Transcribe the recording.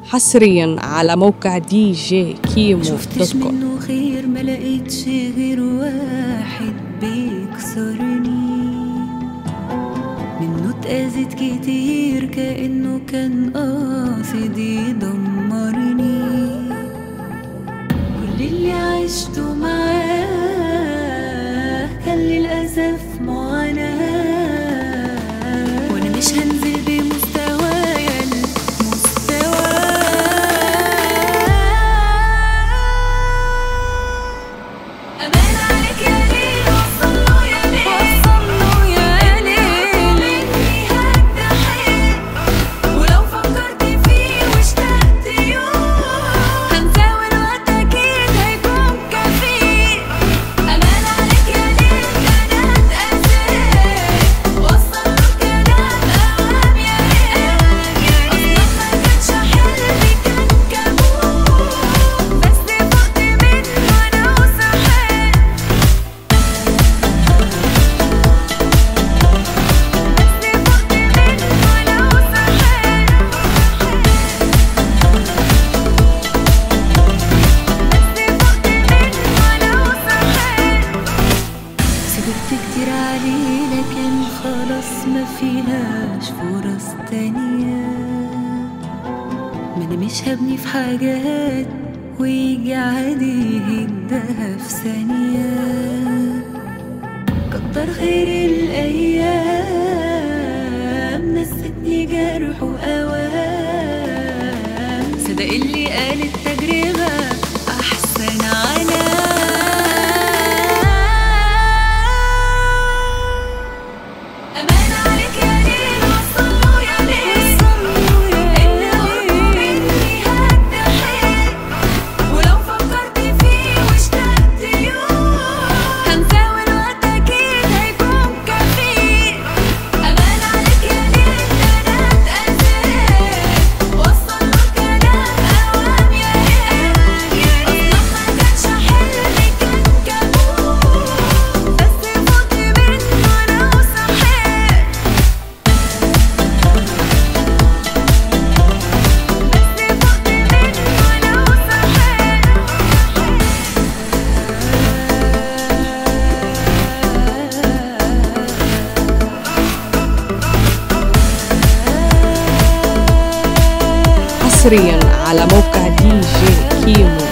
حصريا على موقع دي جي كيمو شفتش دوت كوم منه خير ما لقيتش غير واحد بيكسرني منه اتأذيت كتير كأنه كان قاصد يدمرني كل اللي عشته معاه كان للأسف معاناة وأنا مش هنزل بمستوايا المستوى أمان عليك يا ليل وصلوا يا ليل وصلوا يا ليل مني هتحيل ولو فكرت فيه واشتقت يوم هنساوي الوقت أكيد هيكون كفيل أمان عليك يا ليل أنا اتأذيت وصلوا كلام أوام يا ريت أصلا ما كانش حلمي كان كابوس بس فقت منه أنا وصحيت سكت كتير عليه لكن خلاص ما فيهاش فرص تانية ما انا مش هبني في حاجات ويجي عادي يهدها في ثانية كتر خير الأيام نستني جرح وأوام صدق اللي قال التجربة أحسن علام أمان عليك يا ليل وصلوا يا ليل إن قربوا مني هتحيل ولو فكرت فيه واشتقت يوم هنساوي الوقت أكيد هيكون كفيل أمان عليك يا ليل أنا اتأذيت وصلوا كلام أوام يا ريت أصلا ما كانش حلمي كان كابوس بس فوت منه أنا وصحيت حصريا على موقع دي جي كيمو